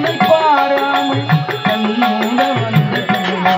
உன்னை பாராமல் கண் மூட வந்த பெண்ணா.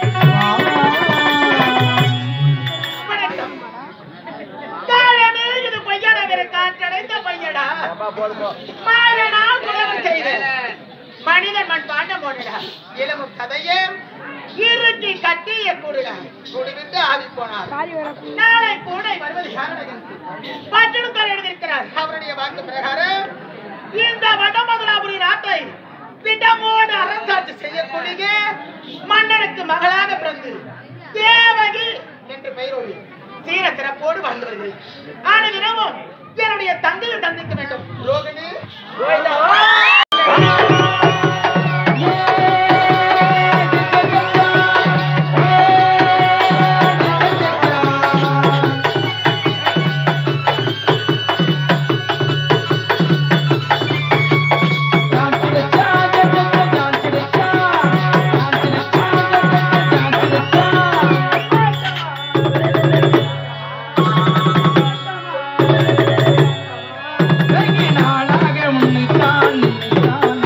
வணக்கம் காலமே இது பையனவிர காற்றடைந்த பையடா மாறனா குலவு செய்த மனிதன் மண் பாண்ட போடடா இளமும் கதையே இருட்டி கட்டிய கூடுடா குடிவிட்டு ஆவி போனார் நாளை கூடை வருவது யாருடைய பட்டணத்தார் எழுதியிருக்கிறார் அவருடைய வாக்கு பிரகாரம் இந்த வடமதுராபுரி நாட்டை திட்டமோடு அரசாட்சி செய்யக்கூடிய மன்னனுக்கு மகளாக பிறந்து தேவகி என்று பெயரோடு சீர சிறப்போடு வாழ்ந்து வருகிறது ஆன தினமும் என்னுடைய தந்தையை சந்திக்க வேண்டும் ரோகிணி நாளாக உன்னைத்தான் உன்னைத்தான்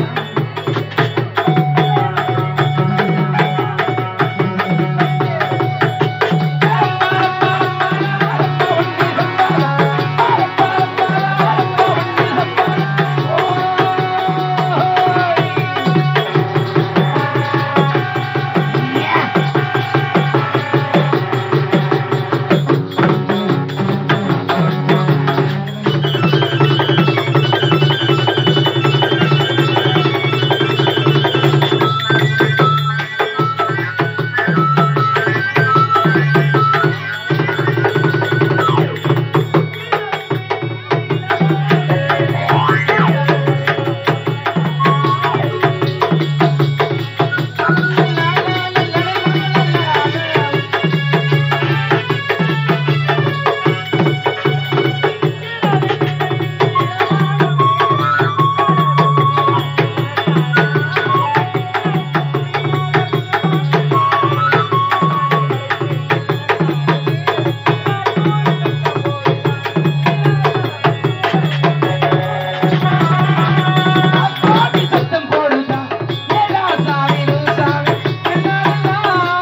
சாமி சத்தம் போடுதா ஏடா சாமி நூ சாமி என்னடா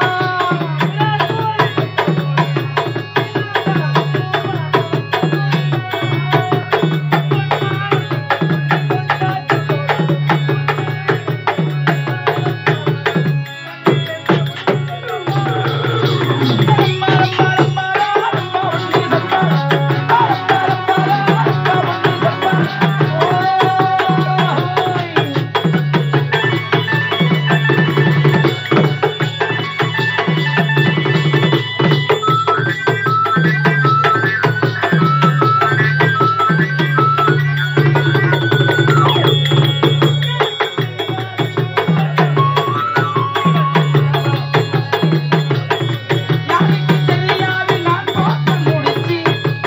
யாருக்கு தெரியாது நான் பார்த்து முடிச்சு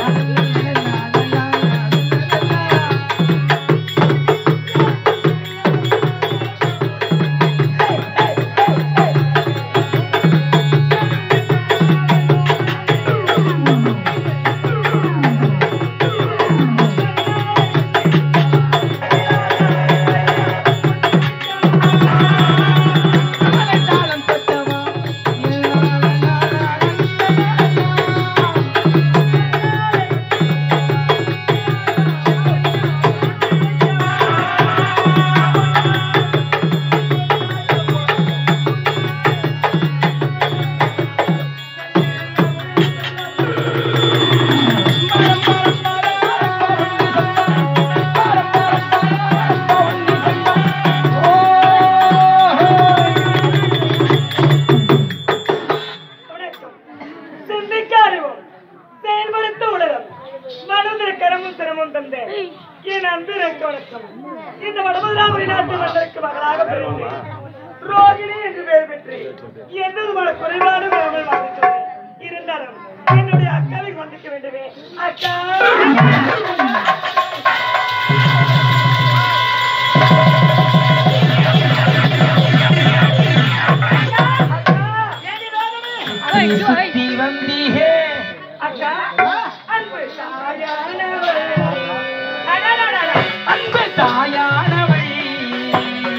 தாளம் தட்டவா வணக்கம் சிந்திக்க அறிவோம் செயல்படுத்த உலகம் மனதில் கரமும் சிரமும் தந்த என் அன்பிற்கு வணக்கம் இந்த வடமதுராபுரி நாட்டு மன்னருக்கு மகளாக பிறந்து ரோகிணி என்று பெயர் பெற்று எந்த விதமான குறைபாடு இல்லாமல் வாழ்ந்துள்ளேன். இருந்தாலும் என்னுடைய அக்காவை கொண்டிருக்க வேண்டுமே அக்கா சுத்தி வந்தீகே அக்கா அன்பு தாயானவளே. அடடடட. அன்பு தாயானவள்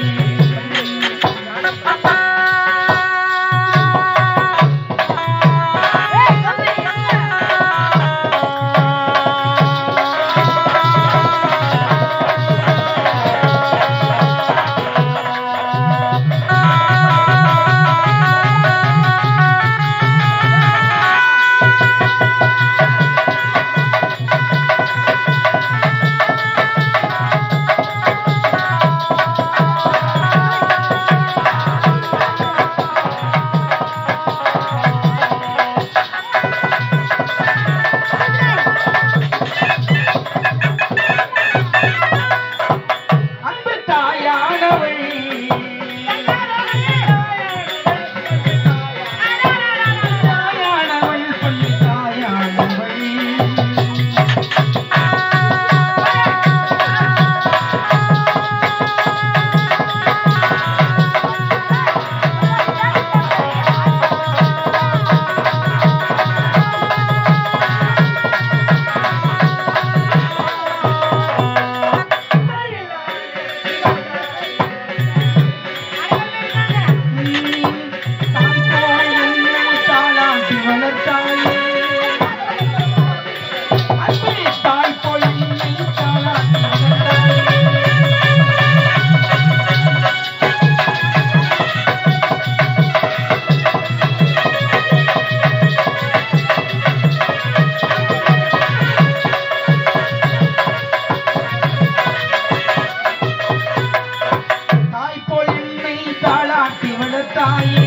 சீராட்டி வளர்த்தாயே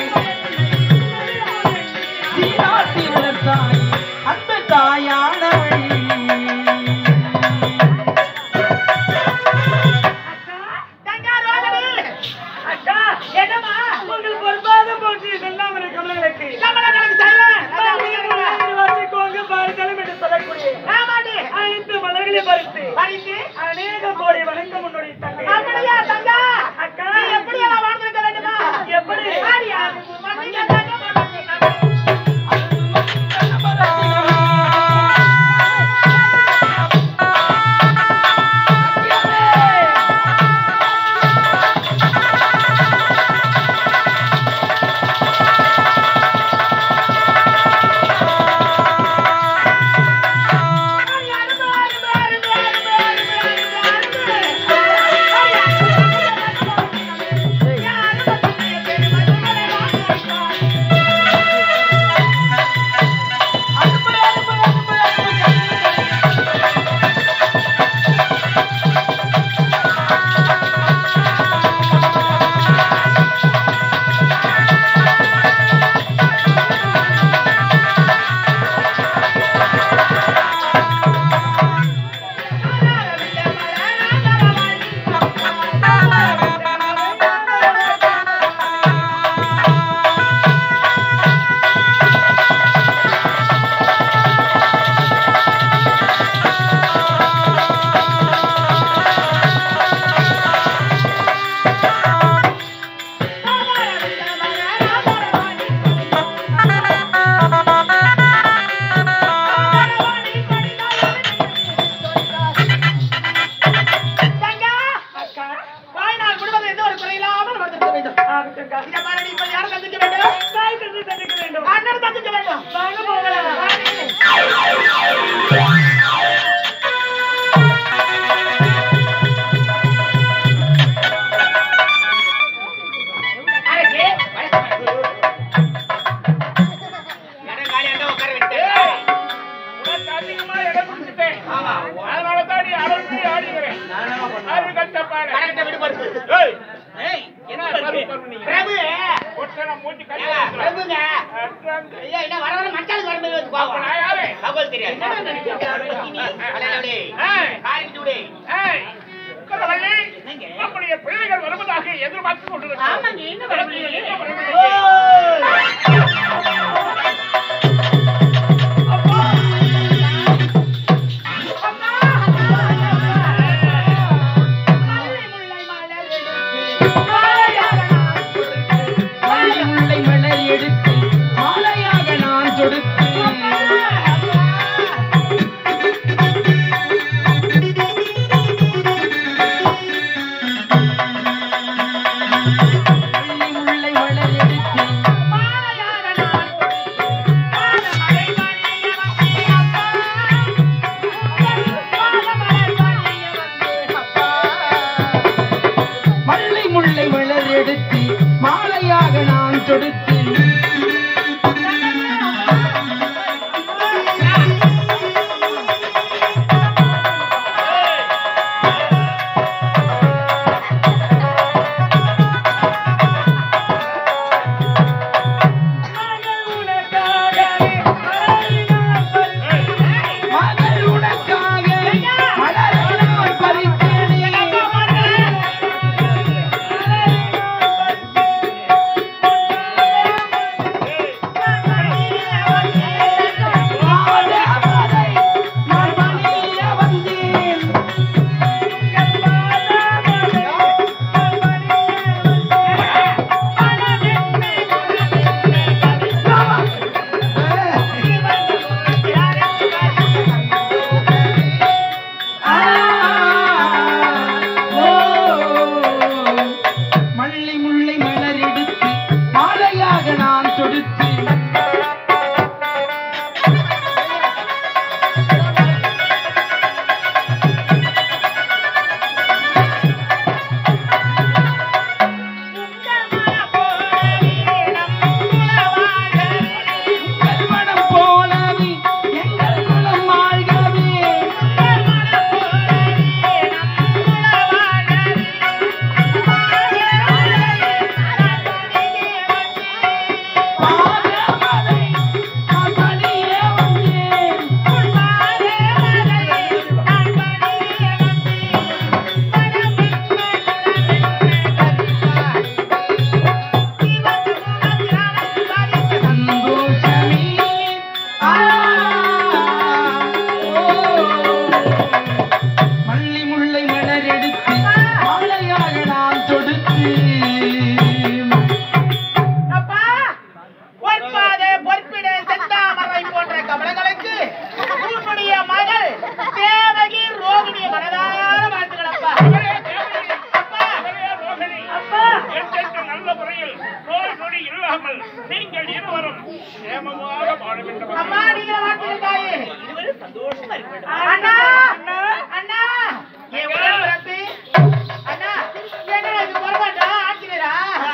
சீராட்டி வளர்த்தாயே அந்த தாயானவள் அக்கா என்னம்மா உங்களுக்கு ஒரு பாதம் போட்டு இதெல்லாம் ஒரு கமலங்களுக்கு வாசிக்கோங்க பாருங்களும் என்று சொல்லக்கூடிய ஐந்து மலர்களை பறித்து அநேக கோடி வணக்கம் உன்னுடைய தங்கை அக்கா எப்படி அக்கா ஆகட்டும்க்கா. தாய் தந்தை தண்டிக்க வேண்டும் வாங்க போகலாம் உனக்கு அதிகமா இடம் கொடுத்துட்டேன். அதனாலதான் நீ அலறி ஆடுகிறேன். அது கஷ்டப்பாடு. ஏய், என்ன பருப்பு பருப்பு நீங்க? ஒட்டனை மூட்டி கட்டி வச்சிருக்க. அட்ராந்து. அப்ப நான் யாரு? ஏய், ஏய், உட்காரவள்ளி. நம்முடைய பிள்ளைகள் வருவதாக எதிர்பார்த்து கொண்டிருக்கிறோம். என்ன வரவில்லை? வள்ளி முல்லை மலர் எடுத்து மாலையாக நான் தொடுத்து வள்ளி முல்லை மலர் எடுத்து மல்லை முல்லை மலர் எடுத்து மாலையாக நான் தொடுத்து மகள் உனக்காக மலரை நான் பறித்தேனே அக்கா அப்பா பொற்பாதே பொற்பிடே செந்தாமரை போன்ற கமலங்களுக்கு உன்னுடைய மகள் தேவகி ரோகிணி மனதார வாழ்த்துக்கள் அப்பா அப்பா அப்பா என்றென்று நல்ல முறையில் நோய் நொடி இல்லாமல் நீங்கள் இருவரும் சேமமாக வாழ வேண்டும் அம்மா நீங்க வாழ்த்துக்கள் தாயே இருவரும் சந்தோஷமா இருக்க அண்ணா அண்ணா அண்ணா என் உடல் பிறப்பு அண்ணா என்ன இது பொறமாட்டா ஆட்சியரா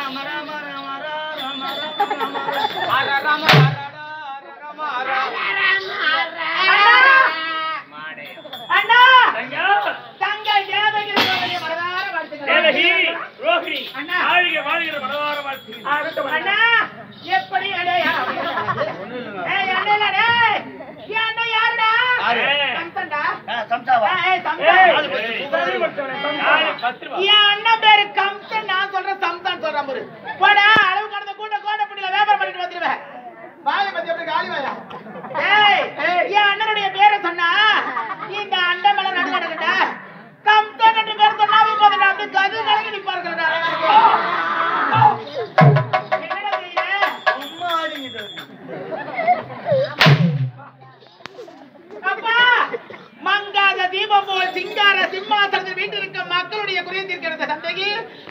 அண்ணா ஐயா தங்கள் தேவகி ரோகிணி மனதார வாழ்த்துக்கள் தேவகி ரோஹிணி அண்ணா. வாழ்க வாழ்கிற மனதார வாழ்த்து அண்ணா எப்படி அடையா ஏய் அண்ணா டேய் ஏ அண்ணா யாருடா யாரு? சம்சன்டா சம்சாவா ஏய் ஏய், சம்சன் சரி மச்சவனே, யாரு பத்திரமா? என் அண்ணன் பேரு கம்சன் நான் சொல்றேன் சம்சான் சொல்றேன் பாரு போடா அளவு கடந்த கூட்ட கோட்டப்பட்டியில வியாபாரம் பண்ணிட்டு வந்துருவேன் வாயை பத்தி எப்படி காலி வாயா ஏய் என் அண்ணனுடைய பேரை சொன்னா இந்த அண்ணன் மேல நடு நடக்கட்டா கம்சன் என்று பேர் சொன்னாவே போதும் நான் வந்து கது கலங்கி நிப்பாருக்கிறேன் என்னடா செய்யற சும்மா ஆடிக்கிட்டு அப்பா மங்காத தீபம் போல் சிங்கார சிம்மாசனத்தில் வீட்டிருக்க மக்களுடைய குறையை தீர்க்கிறது சந்தகி